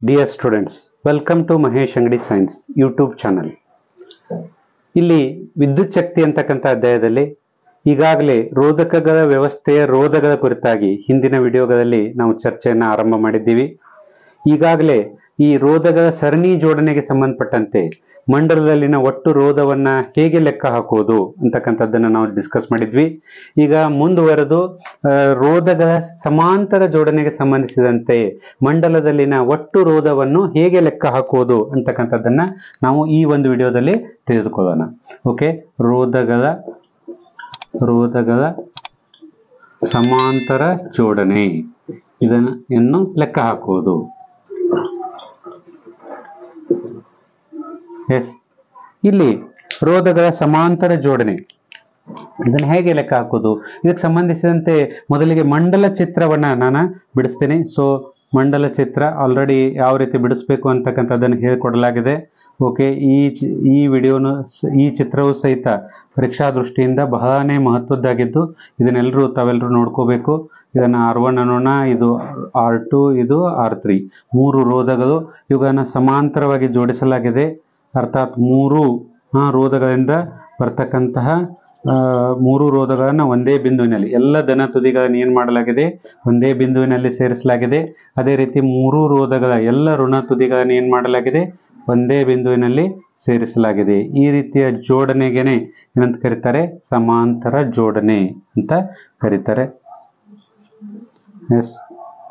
dear students welcome to Mahesh Angadi science YouTube channel ಇಲ್ಲಿ ವಿದ್ಯುತ್ ಶಕ್ತಿ ಅಂತಕ್ಕಂಥ ಅಧ್ಯಾಯದಲ್ಲಿ ಈಗಾಗಲೇ ರೋಧಕಗಳ ವ್ಯವಸ್ಥೆಯ ರೋಧಗಳ ಕುರಿತಾಗಿ ಹಿಂದಿನ ವಿಡಿಯೋಗಳಲ್ಲಿ ನಾವು ಚರ್ಚೆಯನ್ನು ಆರಂಭ ಮಾಡಿದ್ದೀವಿ ಈಗಾಗಲೇ ಈ ರೋಧಗಳ ಸರಣಿ ಜೋಡಣೆಗೆ ಸಂಬಂಧಪಟ್ಟಂತೆ ಮಂಡಲದಲ್ಲಿನ ಒಟ್ಟು ರೋಧವನ್ನ ಹೇಗೆ ಲೆಕ್ಕ ಹಾಕುವುದು ಅಂತಕ್ಕಂಥದ್ದನ್ನು ನಾವು ಡಿಸ್ಕಸ್ ಮಾಡಿದ್ವಿ ಈಗ ಮುಂದುವರೆದು ಆ, ರೋಧಗಳ ಸಮಾಂತರ ಜೋಡಣೆಗೆ ಸಂಬಂಧಿಸಿದಂತೆ ಮಂಡಲದಲ್ಲಿನ ಒಟ್ಟು ರೋಧವನ್ನು ಹೇಗೆ ಲೆಕ್ಕ ಹಾಕುವುದು ಅಂತಕ್ಕಂಥದ್ದನ್ನ ನಾವು ಈ ಒಂದು ವಿಡಿಯೋದಲ್ಲಿ ತಿಳಿದುಕೊಳ್ಳೋಣ ಓಕೆ ರೋಧಗಳ ರೋಧಗಳ ಸಮಾಂತರ ಜೋಡಣೆ ಇದನ್ನು ಲೆಕ್ಕ ಹಾಕುವುದು ಎಸ್ ಇಲ್ಲಿ ರೋಧಗಳ ಸಮಾಂತರ ಜೋಡಣೆ ಇದನ್ನು ಹೇಗೆ ಲೆಕ್ಕ ಹಾಕೋದು ಇದಕ್ಕೆ ಸಂಬಂಧಿಸಿದಂತೆ ಮೊದಲಿಗೆ ಮಂಡಲ ಚಿತ್ರವನ್ನ ನಾನು ಬಿಡಿಸ್ತೇನೆ ಸೊ ಮಂಡಲ ಚಿತ್ರ ಆಲ್ರೆಡಿ ಯಾವ ರೀತಿ ಬಿಡಿಸ್ಬೇಕು ಅಂತಕ್ಕಂಥದ್ದನ್ನು ಹೇಳಿಕೊಡಲಾಗಿದೆ ಓಕೆ ಈ ಚಿ- ಈ ವಿಡಿಯೋನು ಸ- ಈ ಚಿತ್ರವು ಸಹಿತ ಪರೀಕ್ಷಾ ದೃಷ್ಟಿಯಿಂದ ಬಹಳನೇ ಮಹತ್ವದ್ದಾಗಿದ್ದು ಇದನ್ನೆಲ್ಲರೂ ತಾವೆಲ್ಲರೂ ನೋಡ್ಕೋಬೇಕು ಇದನ್ನು ಆರ್ ಒನ್ ಅನ್ನೋಣ ಇದು ಆರ್ ಟು ಇದು ಆರ್ ತ್ರೀ ಮೂರು ರೋಧಗಳು ಇವುಗಳನ್ನು ಸಮಾಂತರವಾಗಿ ಜೋಡಿಸಲಾಗಿದೆ ಅರ್ಥಾತ್ ಮೂರು ಆ, ರೋಧಗಳಿಂದ ಬರ್ತಕ್ಕಂತಹ ಆ, ಮೂರು ರೋಧಗಳನ್ನು ಒಂದೇ ಬಿಂದುವಿನಲ್ಲಿ ಎಲ್ಲ ಧನ ತುದಿಗಳನ್ನು ಏನು ಮಾಡಲಾಗಿದೆ ಒಂದೇ ಬಿಂದುವಿನಲ್ಲಿ ಸೇರಿಸಲಾಗಿದೆ ಅದೇ ರೀತಿ ಮೂರು ರೋಧಗಳ ಎಲ್ಲ ಋಣ ತುದಿಗಳನ್ನು ಏನು ಮಾಡಲಾಗಿದೆ ಒಂದೇ ಬಿಂದುವಿನಲ್ಲಿ ಸೇರಿಸಲಾಗಿದೆ ಈ ರೀತಿಯ ಜೋಡಣೆಗೆನೆ ಏನಂತ ಕರೀತಾರೆ ಸಮಾಂತರ ಜೋಡಣೆ ಅಂತ ಕರೀತಾರೆ ಎಸ್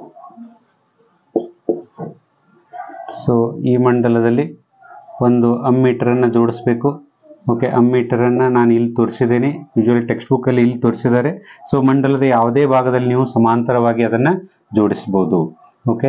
ಸೊ ಈ ಮಂಡಲದಲ್ಲಿ ಒಂದು ಅಮ್ಮೀಟರನ್ನು ಜೋಡಿಸ್ಬೇಕು ಓಕೆ ಅಮ್ಮೀಟರನ್ನು ನಾನು ಇಲ್ಲಿ ತೋರಿಸಿದ್ದೇನೆ ಯೂಶಲಿ ಟೆಕ್ಸ್ಟ್ ಬುಕ್ಕಲ್ಲಿ ಇಲ್ಲಿ ತೋರಿಸಿದ್ದಾರೆ ಸೊ ಮಂಡಲದ ಯಾವುದೇ ಭಾಗದಲ್ಲಿ ನೀವು ಸಮಾಂತರವಾಗಿ ಅದನ್ನು ಜೋಡಿಸ್ಬೋದು ಓಕೆ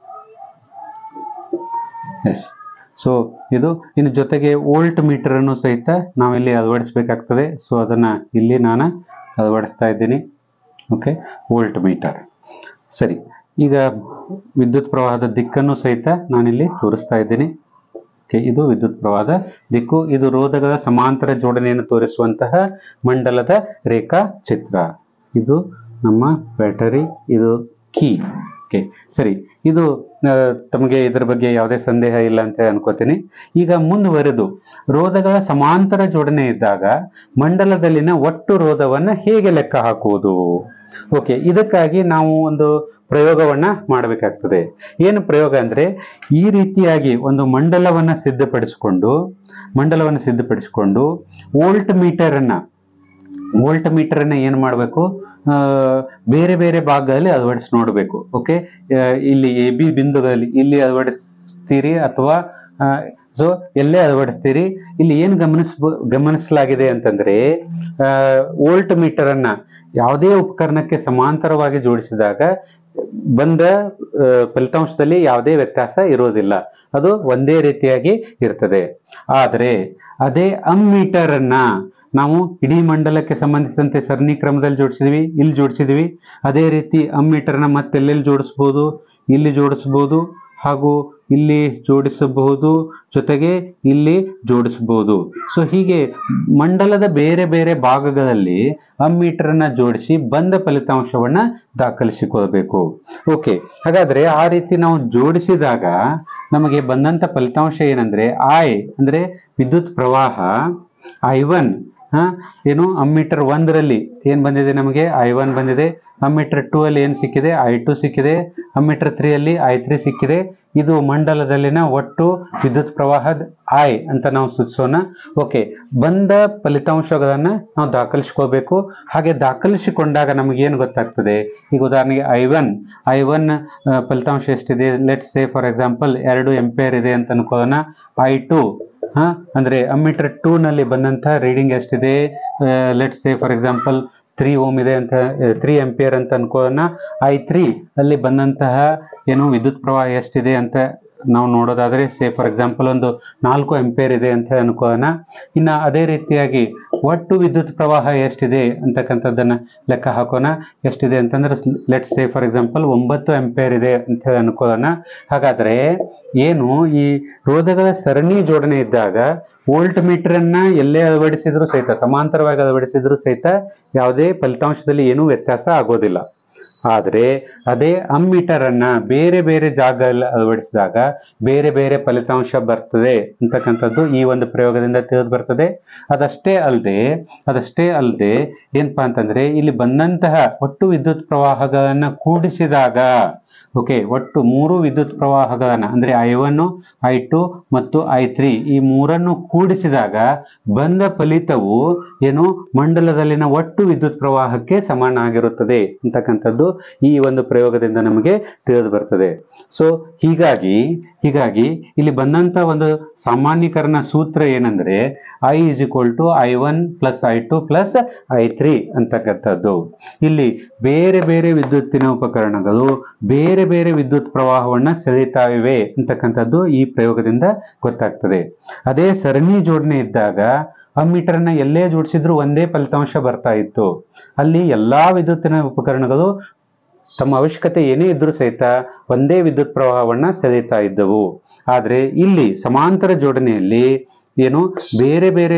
ಎಸ್ ಸೊ ಇದು ಇನ್ನು ಜೊತೆಗೆ ವೋಲ್ಟ್ ಮೀಟರನ್ನು ಸಹಿತ ನಾವಿಲ್ಲಿ ಅಳವಡಿಸಬೇಕಾಗ್ತದೆ ಸೊ ಅದನ್ನು ಇಲ್ಲಿ ನಾನು ಅಳವಡಿಸ್ತಾ ಇದ್ದೀನಿ ಓಕೆ ವೋಲ್ಟ್ ಮೀಟರ್ ಸರಿ ಈಗ ವಿದ್ಯುತ್ ಪ್ರವಾಹದ ದಿಕ್ಕನ್ನು ಸಹಿತ ನಾನಿಲ್ಲಿ ತೋರಿಸ್ತಾ ಇದ್ದೀನಿ ಓಕೆ ಇದು ವಿದ್ಯುತ್ ಪ್ರವಾಹದ ದಿಕ್ಕು ಇದು ರೋಧಕದ ಸಮಾಂತರ ಜೋಡಣೆಯನ್ನು ತೋರಿಸುವಂತಹ ಮಂಡಲದ ರೇಖಾಚಿತ್ರ ಇದು ನಮ್ಮ ಬ್ಯಾಟರಿ ಇದು ಕೀ ಓಕೆ ಸರಿ ಇದು ಆ, ತಮಗೆ ಇದರ ಬಗ್ಗೆ ಯಾವುದೇ ಸಂದೇಹ ಇಲ್ಲ ಅಂತ ಅನ್ಕೋತೀನಿ ಈಗ ಮುಂದುವರೆದು ರೋಧಗಳ ಸಮಾಂತರ ಜೋಡಣೆ ಇದ್ದಾಗ ಮಂಡಲದಲ್ಲಿನ ಒಟ್ಟು ರೋಧವನ್ನ ಹೇಗೆ ಲೆಕ್ಕ ಹಾಕುವುದು ಓಕೆ ಇದಕ್ಕಾಗಿ ನಾವು ಒಂದು ಪ್ರಯೋಗವನ್ನ ಮಾಡಬೇಕಾಗ್ತದೆ ಏನು ಪ್ರಯೋಗ ಅಂದ್ರೆ ಈ ರೀತಿಯಾಗಿ ಒಂದು ಮಂಡಲವನ್ನ ಸಿದ್ಧಪಡಿಸಿಕೊಂಡು ಮಂಡಲವನ್ನು ಸಿದ್ಧಪಡಿಸಿಕೊಂಡು ವೋಲ್ಟ್ ಮೀಟರ್ ಅನ್ನ ವೋಲ್ಟ್ ಮೀಟರ್ ಅನ್ನ ಏನು ಮಾಡಬೇಕು ಬೇರೆ ಬೇರೆ ಭಾಗದಲ್ಲಿ ಅಳವಡಿಸಿ ನೋಡಬೇಕು ಓಕೆ ಇಲ್ಲಿ ಎ ಬಿ ಬಿಂದುಗಳಲ್ಲಿ ಇಲ್ಲಿ ಅಳವಡಿಸ್ತೀರಿ ಅಥವಾ ಸೊ ಎಲ್ಲೇ ಅಳವಡಿಸ್ತೀರಿ ಇಲ್ಲಿ ಏನು ಗಮನಿಸ್ ಗಮನಿಸಲಾಗಿದೆ ಅಂತಂದ್ರೆ ವೋಲ್ಟ್ ಮೀಟರ್ ಅನ್ನ ಯಾವುದೇ ಉಪಕರಣಕ್ಕೆ ಸಮಾಂತರವಾಗಿ ಜೋಡಿಸಿದಾಗ ಬಂದ ಆ, ಫಲಿತಾಂಶದಲ್ಲಿ ಯಾವುದೇ ವ್ಯತ್ಯಾಸ ಇರೋದಿಲ್ಲ ಅದು ಒಂದೇ ರೀತಿಯಾಗಿ ಇರ್ತದೆ ಆದರೆ ಅದೇ ಅಮ್ಮೀಟರ್ ಅನ್ನ ನಾವು ಇಡೀ ಮಂಡಲಕ್ಕೆ ಸಂಬಂಧಿಸಿದಂತೆ ಸರಣಿ ಕ್ರಮದಲ್ಲಿ ಜೋಡಿಸಿದ್ವಿ ಇಲ್ಲಿ ಜೋಡಿಸಿದ್ವಿ ಅದೇ ರೀತಿ ಅಮ್ಮೀಟರ್ನ ಮತ್ತೆಲ್ಲೆಲ್ಲಿ ಜೋಡಿಸ್ಬೋದು ಇಲ್ಲಿ ಜೋಡಿಸ್ಬೋದು ಹಾಗೂ ಇಲ್ಲಿ ಜೋಡಿಸಬಹುದು ಜೊತೆಗೆ ಇಲ್ಲಿ ಜೋಡಿಸಬಹುದು ಸೊ ಹೀಗೆ ಮಂಡಲದ ಬೇರೆ ಬೇರೆ ಭಾಗಗಳಲ್ಲಿ ಅಮ್ಮೀಟರ್ನ ಜೋಡಿಸಿ ಬಂದ ಫಲಿತಾಂಶವನ್ನ ದಾಖಲಿಸಿಕೊಳ್ಬೇಕು ಓಕೆ ಹಾಗಾದ್ರೆ ಆ ರೀತಿ ನಾವು ಜೋಡಿಸಿದಾಗ ನಮಗೆ ಬಂದಂತ ಫಲಿತಾಂಶ ಏನಂದ್ರೆ ಐ ಅಂದ್ರೆ ವಿದ್ಯುತ್ ಪ್ರವಾಹ ಐ ಒನ್ ಹಾ ಏನು ಅಮ್ಮೀಟರ್ ಒಂದರಲ್ಲಿ ಏನ್ ಬಂದಿದೆ ನಮಗೆ ಐ ಒನ್ ಬಂದಿದೆ ಅಮ್ಮೀಟರ್ ಟೂ ಅಲ್ಲಿ ಏನ್ ಸಿಕ್ಕಿದೆ ಐ ಟು ಸಿಕ್ಕಿದೆ ಅಮ್ಮೀಟರ್ ತ್ರೀ ಅಲ್ಲಿ ಐ ತ್ರೀ ಸಿಕ್ಕಿದೆ ಇದು ಮಂಡಲದಲ್ಲಿನ ಒಟ್ಟು ವಿದ್ಯುತ್ ಪ್ರವಾಹದ ಐ ಅಂತ ನಾವು ಸೂಚಿಸೋಣ ಓಕೆ ಬಂದ ಫಲಿತಾಂಶಗಳನ್ನ ನಾವು ದಾಖಲಿಸ್ಕೋಬೇಕು ಹಾಗೆ ದಾಖಲಿಸಿಕೊಂಡಾಗ ನಮಗೆ ಏನು ಗೊತ್ತಾಗ್ತದೆ ಈಗ ಉದಾಹರಣೆಗೆ ಐ ಒನ್ ಐ ಒನ್ ಫಲಿತಾಂಶ ಎಷ್ಟಿದೆ ಲೆಟ್ ಸೇ ಫಾರ್ ಎಕ್ಸಾಂಪಲ್ ಎರಡು ಎಂಪೇರ್ ಇದೆ ಅಂತ ಅನ್ಕೊಳ್ಳೋಣ ಐ ಟು ಹಾ ಅಂದ್ರೆ ಅಮ್ಮೀಟರ್ ಟೂ ನಲ್ಲಿ ಬಂದಂತ ರೀಡಿಂಗ್ ಎಷ್ಟಿದೆ let say for example three ohm ಇದೆ ಅಂತ ತ್ರೀ ಎಂಪಿಯರ್ ಅಂತ ಅನ್ಕೋಣ ಐ ತ್ರೀ ಅಲ್ಲಿ ಬಂದಂತಹ ಏನು ವಿದ್ಯುತ್ ಪ್ರವಾಹ ಎಷ್ಟಿದೆ ಅಂತ ನಾವು ನೋಡೋದಾದ್ರೆ ಸೇ ಫಾರ್ ಎಕ್ಸಾಂಪಲ್ ಒಂದು ನಾಲ್ಕು ಎಂಪೇರ್ ಇದೆ ಅಂತ ಅನ್ಕೋಣ ಇನ್ನು ಅದೇ ರೀತಿಯಾಗಿ ಒಟ್ಟು ವಿದ್ಯುತ್ ಪ್ರವಾಹ ಎಷ್ಟಿದೆ ಅಂತಕ್ಕಂಥದ್ದನ್ನ ಲೆಕ್ಕ ಹಾಕೋಣ ಎಷ್ಟಿದೆ ಅಂತಂದ್ರೆ ಲೆಟ್ ಸೇ ಫಾರ್ ಎಕ್ಸಾಂಪಲ್ ಒಂಬತ್ತು ಎಂಪೇರ್ ಇದೆ ಅಂತ ಹೇಳಿ ಅನ್ಕೊಳ್ಳೋಣ ಹಾಗಾದ್ರೆ ಏನು ಈ ರೋಧಗಳ ಸರಣಿ ಜೋಡಣೆ ಇದ್ದಾಗ ವೋಲ್ಟ್ ಮೀಟರ್ ಅನ್ನ ಎಲ್ಲೇ ಅಳವಡಿಸಿದ್ರು ಸಹಿತ ಸಮಾಂತರವಾಗಿ ಅಳವಡಿಸಿದ್ರು ಸಹಿತ ಯಾವುದೇ ಫಲಿತಾಂಶದಲ್ಲಿ ಏನೂ ವ್ಯತ್ಯಾಸ ಆಗೋದಿಲ್ಲ ಆದರೆ ಅದೇ ಅಮ್ಮೀಟರ್ ಅನ್ನ ಬೇರೆ ಬೇರೆ ಜಾಗದಲ್ಲಿ ಅಳವಡಿಸಿದಾಗ ಬೇರೆ ಬೇರೆ ಫಲಿತಾಂಶ ಬರ್ತದೆ ಅಂತಕ್ಕಂಥದ್ದು ಈ ಒಂದು ಪ್ರಯೋಗದಿಂದ ತಿಳಿದು ಬರ್ತದೆ ಅದಷ್ಟೇ ಅಲ್ಲದೆ ಅದಷ್ಟೇ ಅಲ್ಲದೆ ಏನಪ್ಪಾ ಅಂತಂದ್ರೆ ಇಲ್ಲಿ ಬಂದಂತಹ ಒಟ್ಟು ವಿದ್ಯುತ್ ಪ್ರವಾಹಗಳನ್ನ ಕೂಡಿಸಿದಾಗ ಓಕೆ ಒಟ್ಟು ಮೂರು ವಿದ್ಯುತ್ ಪ್ರವಾಹಗಳನ್ನ ಅಂದ್ರೆ ಐ ಒನ್ ಐ ಟು ಮತ್ತು ಐ ತ್ರೀ ಈ ಮೂರನ್ನು ಕೂಡಿಸಿದಾಗ ಬಂದ ಫಲಿತವು ಏನು ಮಂಡಲದಲ್ಲಿನ ಒಟ್ಟು ವಿದ್ಯುತ್ ಪ್ರವಾಹಕ್ಕೆ ಸಮಾನಾಗಿರುತ್ತದೆ ಅಂತಕ್ಕಂಥದ್ದು ಈ ಒಂದು ಪ್ರಯೋಗದಿಂದ ನಮಗೆ ತಿಳಿದು ಬರ್ತದೆ ಸೊ ಹೀಗಾಗಿ ಹೀಗಾಗಿ ಇಲ್ಲಿ ಬಂದಂತ ಒಂದು ಸಾಮಾನ್ಯೀಕರಣ ಸೂತ್ರ ಏನಂದ್ರೆ I is equal to I one plus I two plus I three ಅಂತಕ್ಕಂಥದ್ದು ಇಲ್ಲಿ ಬೇರೆ ಬೇರೆ ವಿದ್ಯುತ್ತಿನ ಉಪಕರಣಗಳು ಬೇರೆ ಬೇರೆ ವಿದ್ಯುತ್ ಪ್ರವಾಹವನ್ನ ಸೆಳೀತಾವಿವೆ ಅಂತಕ್ಕಂಥದ್ದು ಈ ಪ್ರಯೋಗದಿಂದ ಗೊತ್ತಾಗ್ತದೆ ಅದೇ ಸರಣಿ ಜೋಡಣೆ ಇದ್ದಾಗ ಅಮ್ಮೀಟರ್ನ ಎಲ್ಲೇ ಜೋಡಿಸಿದ್ರು ಒಂದೇ ಫಲಿತಾಂಶ ಬರ್ತಾ ಇತ್ತು ಅಲ್ಲಿ ಎಲ್ಲಾ ವಿದ್ಯುತ್ತಿನ ಉಪಕರಣಗಳು ತಮ್ಮ ಅವಶ್ಯಕತೆ ಏನೇ ಇದ್ರೂ ಸಹಿತ ಒಂದೇ ವಿದ್ಯುತ್ ಪ್ರವಾಹವನ್ನ ಸೆಳೀತಾ ಇದ್ದವು ಆದ್ರೆ ಇಲ್ಲಿ ಸಮಾಂತರ ಜೋಡಣೆಯಲ್ಲಿ ಏನು ಬೇರೆ ಬೇರೆ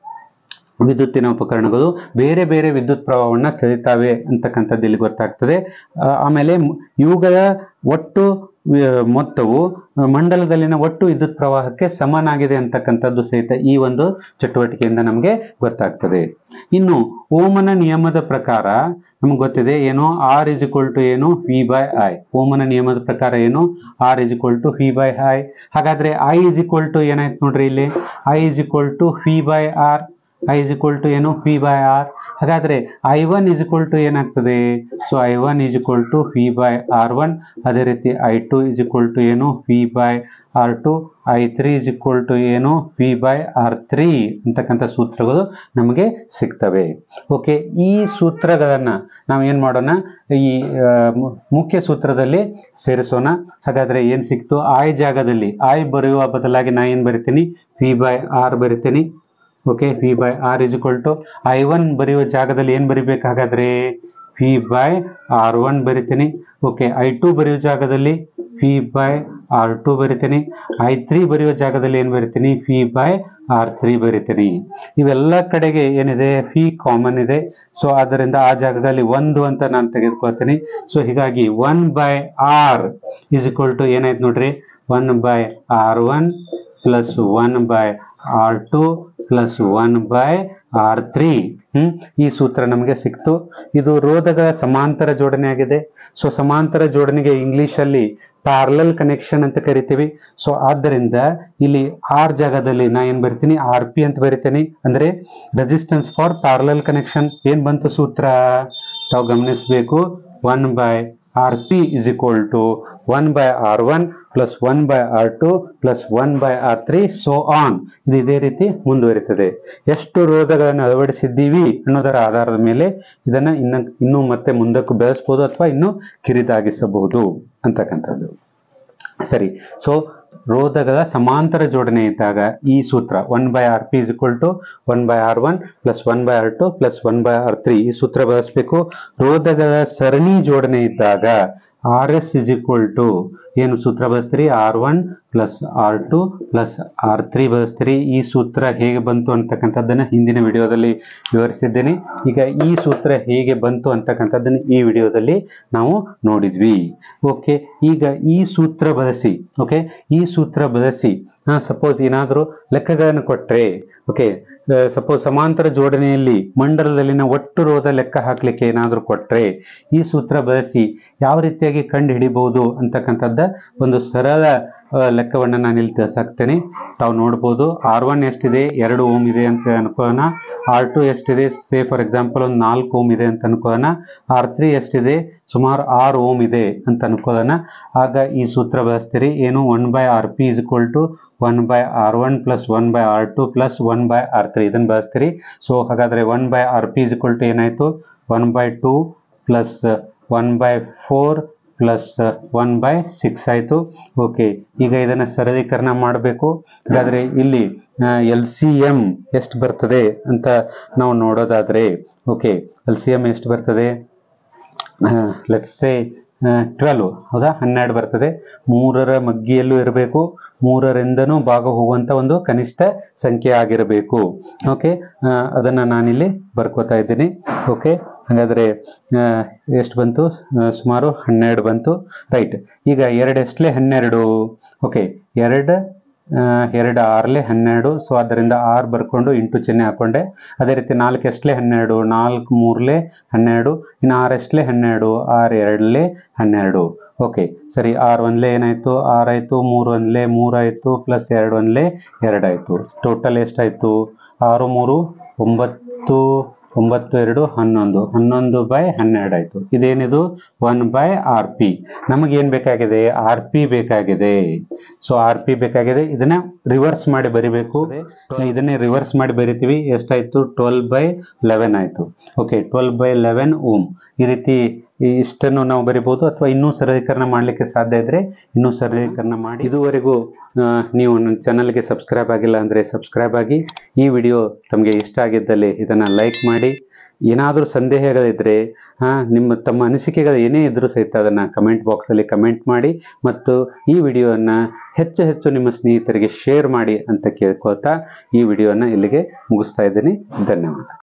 ವಿದ್ಯುತ್ತಿನ ಉಪಕರಣಗಳು ಬೇರೆ ಬೇರೆ ವಿದ್ಯುತ್ ಪ್ರವಾಹವನ್ನ ಸೆಳೀತಾವೆ ಅಂತಕ್ಕಂಥದ್ದು ಇಲ್ಲಿ ಗೊತ್ತಾಗ್ತದೆ ಆ, ಆಮೇಲೆ ಮ್- ಇವುಗಳ ಒಟ್ಟು ವಿ- ಮೊತ್ತವು ಮಂಡಲದಲ್ಲಿನ ಒಟ್ಟು ವಿದ್ಯುತ್ ಪ್ರವಾಹಕ್ಕೆ ಸಮನಾಗಿದೆ ಅಂತಕ್ಕಂಥದ್ದು ಸಹಿತ ಈ ಒಂದು ಚಟುವಟಿಕೆಯಿಂದ ನಮಗೆ ಗೊತ್ತಾಗ್ತದೆ ಇನ್ನು ಓಮನ ನಿಯಮದ ಪ್ರಕಾರ ನಮ್ಗೆ ಗೊತ್ತಿದೆ ಏನು ಆರ್ ಇಸ್ ಇಕ್ವಲ್ ಟು ಏನು ವಿ ಬೈ ಐ ಓಮನ ನಿಯಮದ ಪ್ರಕಾರ ಏನು R is equal to V by I ಹಾಗಾದ್ರೆ ಐ ಇಸ್ ಇಕ್ವಲ್ ಟು ಏನಾಯ್ತು ನೋಡ್ರಿ ಇಲ್ಲಿ I is equal to V by R I is equal to ಏನು ವಿ ಬೈ ಆರ್ ಹಾಗಾದ್ರೆ I one is equal to ಏನಾಗ್ತದೆ so I one is equal to V by R one ಅದೇ ರೀತಿ I two is equal to ಏನು V by R two I three is equal to ಏನು V by R three ಅಂತಕ್ಕಂಥ ಸೂತ್ರಗಳು ನಮಗೆ ಸಿಗ್ತವೆ okay ಈ ಸೂತ್ರಗಳನ್ನ ನಾವು ಏನು ಮಾಡೋಣ ಈ ಆ, ಮು- ಮುಖ್ಯ ಸೂತ್ರದಲ್ಲಿ ಸೇರಿಸೋಣ ಹಾಗಾದ್ರೆ ಏನು ಸಿಕ್ತು ಐ ಜಾಗದಲ್ಲಿ ಐ ಬರೆಯುವ ಬದಲಾಗಿ ನಾ ಏನು ಬರಿತೀನಿ ವಿ ಬೈ ಆರ್ ಬರಿತೀನಿ okay V by R is equal to I one ಬರೆಯುವ ಜಾಗದಲ್ಲಿ ಏನು ಬರಿಬೇಕು ಹಾಗಾದ್ರೆ ವಿ ಬೈ ಆರ್ ಒನ್ ಬರಿತೀನಿ ಓಕೆ ಐ ಟು ಬರೆಯುವ ಜಾಗದಲ್ಲಿ ವಿ ಬೈ ಆರ್ ಟು ಬರಿತೀನಿ ಐ ತ್ರೀ ಬರೆಯುವ ಜಾಗದಲ್ಲಿ ಏನು ಬರಿತೀನಿ ವಿ ಬೈ ಆರ್ ತ್ರೀ ಬರಿತೀನಿ ಇವೆಲ್ಲ ಕಡೆಗೆ ಏನಿದೆ ಫಿ ಕಾಮನ್ ಇದೆ ಸೊ ಆದ್ದರಿಂದ ಆ ಜಾಗದಲ್ಲಿ ಒಂದು ಅಂತ ನಾನು ತೆಗೆದುಕೊಳ್ತೀನಿ ಸೊ ಹೀಗಾಗಿ one by R is equal to ಏನಾಯ್ತು ನೋಡ್ರಿ one by R one plus one by R two plus one by R three hmm ಈ ಸೂತ್ರ ನಮಗೆ ಸಿಕ್ತು ಇದು ರೋಧಗಳ ಸಮಾಂತರ ಜೋಡಣೆ ಆಗಿದೆ ಸೊ ಸಮಾಂತರ ಜೋಡಣೆಗೆ ಇಂಗ್ಲಿಷ್ ಅಲ್ಲಿ ಪ್ಯಾರಲಲ್ ಕನೆಕ್ಷನ್ ಅಂತ ಕರಿತೀವಿ ಸೊ ಆದ್ದರಿಂದ ಇಲ್ಲಿ ಆರ್ ಜಾಗದಲ್ಲಿ ನಾ ಏನ್ ಬರಿತೀನಿ ಆರ್ ಪಿ ಅಂತ ಬರಿತೀನಿ ಅಂದ್ರೆ ರೆಸಿಸ್ಟೆನ್ಸ್ ಫಾರ್ ಪ್ಯಾರಲಲ್ ಕನೆಕ್ಷನ್ ಏನ್ ಬಂತು ಸೂತ್ರ ತಾವು ಗಮನಿಸಬೇಕು one by R P is equal to one by R one plus one by R two plus one by R three so on ಇದು ಇದೇ ರೀತಿ ಮುಂದುವರಿತದೆ ಎಷ್ಟು ರೋಧಗಳನ್ನು ಅಳವಡಿಸಿದ್ದೀವಿ ಅನ್ನೋದರ ಆಧಾರದ ಮೇಲೆ ಇದನ್ನ ಇನ್ನ ಇನ್ನೂ ಮತ್ತೆ ಮುಂದಕ್ಕೆ ಬೆಳೆಸ್ಬೋದು ಅಥವಾ ಇನ್ನೂ ಕಿರಿದಾಗಿಸಬಹುದು ಅಂತಕ್ಕಂಥದ್ದು ಸರಿ ಸೊ ರೋಧಗಳ ಸಮಾಂತರ ಜೋಡಣೆ ಇದ್ದಾಗ ಈ ಸೂತ್ರ one by R P is equal to one by R one plus one by R two plus one by R three ಈ ಸೂತ್ರ ಬಳಸಬೇಕು ರೋಧಗಳ ಸರಣಿ ಜೋಡಣೆ ಇದ್ದಾಗ R S is equal to ಏನು ಸೂತ್ರ ಬಳಸ್ತೀರಿ R one plus R two plus R three ಬಳಸ್ತೀರಿ ಈ ಸೂತ್ರ ಹೇಗೆ ಬಂತು ಅಂತಕ್ಕಂಥದ್ದನ್ನ ಹಿಂದಿನ ವಿಡಿಯೋದಲ್ಲಿ ವಿವರಿಸಿದ್ದೇನೆ ಈಗ ಈ ಸೂತ್ರ ಹೇಗೆ ಬಂತು ಅಂತಕ್ಕಂಥದ್ದನ್ನು ಈ ವಿಡಿಯೋದಲ್ಲಿ ನಾವು ನೋಡಿದ್ವಿ ಓಕೆ ಈಗ ಈ ಸೂತ್ರ ಬಳಸಿ ಓಕೆ ಈ ಸೂತ್ರ ಬಳಸಿ ಸಪೋಸ್ ಏನಾದರೂ ಲೆಕ್ಕಗಳನ್ನು ಕೊಟ್ಟರೆ ಓಕೆ ಸಪೋಸ್ ಸಮಾಂತರ ಜೋಡಣೆಯಲ್ಲಿ ಮಂಡಲದಲ್ಲಿನ ಒಟ್ಟು ರೋಧ ಲೆಕ್ಕ ಹಾಕ್ಲಿಕ್ಕೆ ಏನಾದರೂ ಕೊಟ್ಟರೆ ಈ ಸೂತ್ರ ಬಳಸಿ ಯಾವ ರೀತಿಯಾಗಿ ಕಂಡು ಹಿಡಿಬಹುದು ಅಂತಕ್ಕಂಥದ್ದ ಒಂದು ಸರಳ ಆ, ಲೆಕ್ಕವನ್ನು ನಾನು ಇಲ್ಲಿ ತಿಳಿಸಾಕ್ತೇನೆ ತಾವು ನೋಡ್ಬೋದು ಆರ್ ಒನ್ ಎಷ್ಟಿದೆ ಎರಡು ಓಮ್ ಇದೆ ಅಂತ ಅನ್ಕೋಣ ಆರ್ ಟು ಎಷ್ಟಿದೆ ಸೇ ಫಾರ್ ಎಕ್ಸಾಂಪಲ್ ಒಂದು ನಾಲ್ಕು ಓಮ್ ಇದೆ ಅಂತ ಅನ್ಕೋಣ ಆರ್ ತ್ರೀ ಎಷ್ಟಿದೆ ಸುಮಾರು ಆರು ಓಮ್ ಇದೆ ಅಂತ ಅನ್ಕೊಳ್ಳೋಣ ಆಗ ಈ ಸೂತ್ರ ಬಳಸ್ತೀರಿ ಏನು one by R P is equal to one by R one plus one by R two plus one by R three ಇದನ್ನು ಬಳಸ್ತೀರಿ ಸೊ ಹಾಗಾದರೆ one by R P is equal to ಏನಾಯಿತು one by two plus one by four plus one by six ಆಯಿತು okay ಈಗ ಇದನ್ನು ಸರಳೀಕರಣ ಮಾಡಬೇಕು ಹಾಗಾದರೆ ಇಲ್ಲಿ ಎಲ್ ಸಿ ಎಮ್ ಎಷ್ಟು ಬರ್ತದೆ ಅಂತ ನಾವು ನೋಡೋದಾದರೆ ಓಕೆ ಎಲ್ ಸಿ ಎಮ್ ಎಷ್ಟು ಬರ್ತದೆ ಲೆಟ್ಸ್ ಸೇ ಟ್ವೆಲ್ವ್ ಹೌದಾ ಹನ್ನೆರಡು ಬರ್ತದೆ ಮೂರರ ಮಗ್ಗಿಯಲ್ಲೂ ಇರಬೇಕು ಮೂರರಿಂದನೂ ಭಾಗ ಹೋಗುವಂಥ ಒಂದು ಕನಿಷ್ಠ ಸಂಖ್ಯೆ ಆಗಿರಬೇಕು ಓಕೆ ಅದನ್ನು ನಾನಿಲ್ಲಿ ಬರ್ಕೋತಾ ಇದ್ದೀನಿ ಓಕೆ ಹಾಗಾದರೆ ಎಷ್ಟು ಬಂತು ಆ, ಸುಮಾರು ಹನ್ನೆರಡು ಬಂತು ರೈಟ್ ಈಗ ಎರಡು ಎಷ್ಟಲೇ ಹನ್ನೆರಡು ಓಕೆ ಎರಡು ಆ, ಎರಡು ಆರ್ಲೆ ಹನ್ನೆರಡು ಸೊ ಆದ್ದರಿಂದ ಆರು ಬರ್ಕೊಂಡು ಇಂಟು ಚಿಹ್ನೆ ಹಾಕೊಂಡೆ ಅದೇ ರೀತಿ ನಾಲ್ಕು ಎಷ್ಟಲೇ ಹನ್ನೆರಡು ನಾಲ್ಕು ಮೂರಲೆ ಹನ್ನೆರಡು ಇನ್ನು ಆರು ಎಷ್ಟಲೇ ಹನ್ನೆರಡು ಆರು ಎರಡಲೇ ಹನ್ನೆರಡು ಓಕೆ ಸರಿ ಆರು ಒಂದಲೇ ಏನಾಯಿತು ಆರಾಯಿತು ಮೂರು ಒಂದಲೇ ಮೂರಾಯಿತು ಪ್ಲಸ್ ಎರಡು ಒಂದಲೇ ಎರಡಾಯಿತು ಟೋಟಲ್ ಎಷ್ಟಾಯಿತು ಆರು ಮೂರು ಒಂಬತ್ತು ಒಂಬತ್ತು ಎರಡು ಹನ್ನೊಂದು ಹನ್ನೊಂದು ಬೈ ಹನ್ನೆರಡು ಆಯಿತು ಇದೇನಿದು ಒನ್ ಬೈ ಆರ್ ಪಿ ನಮಗೇನು ಬೇಕಾಗಿದೆ ಆರ್ ಪಿ ಬೇಕಾಗಿದೆ ಸೊ ಆರ್ ಪಿ ಬೇಕಾಗಿದೆ ಇದನ್ನ ರಿವರ್ಸ್ ಮಾಡಿ ಬರಿಬೇಕು ಇದನ್ನೇ ರಿವರ್ಸ್ ಮಾಡಿ ಬರಿತೀವಿ ಎಷ್ಟಾಯಿತು ಟ್ವೆಲ್ ಬೈ ಲೆವೆನ್ ಆಯಿತು okay twelve by eleven ohm ಈ ರೀತಿ ಈ ಇಷ್ಟನ್ನು ನಾವು ಬರಿಬೋದು ಅಥವಾ ಇನ್ನೂ ಸರಳೀಕರಣ ಮಾಡಲಿಕ್ಕೆ ಸಾಧ್ಯ ಇದ್ದರೆ ಇನ್ನೂ ಸರಳೀಕರಣ ಮಾಡಿ ಇದುವರೆಗೂ ಆ, ನೀವು ನನ್ನ ಚಾನಲ್ಗೆ ಸಬ್ಸ್ಕ್ರೈಬ್ ಆಗಿಲ್ಲ ಅಂದರೆ ಸಬ್ಸ್ಕ್ರೈಬ್ ಆಗಿ ಈ ವಿಡಿಯೋ ತಮಗೆ ಇಷ್ಟ ಆಗಿದ್ದಲ್ಲಿ ಇದನ್ನು ಲೈಕ್ ಮಾಡಿ ಏನಾದರೂ ಸಂದೇಹಗಳಿದ್ದರೆ ನಿಮ್ಮ ತಮ್ಮ ಅನಿಸಿಕೆಗಳು ಏನೇ ಇದ್ದರೂ ಸಹಿತ ಅದನ್ನು ಕಮೆಂಟ್ ಬಾಕ್ಸಲ್ಲಿ ಕಮೆಂಟ್ ಮಾಡಿ ಮತ್ತು ಈ ವಿಡಿಯೋವನ್ನು ಹೆಚ್ಚು ಹೆಚ್ಚು ನಿಮ್ಮ ಸ್ನೇಹಿತರಿಗೆ ಶೇರ್ ಮಾಡಿ ಅಂತ ಕೇಳ್ಕೊಳ್ತಾ ಈ ವಿಡಿಯೋನ ಇಲ್ಲಿಗೆ ಮುಗಿಸ್ತಾ ಇದ್ದೀನಿ ಧನ್ಯವಾದ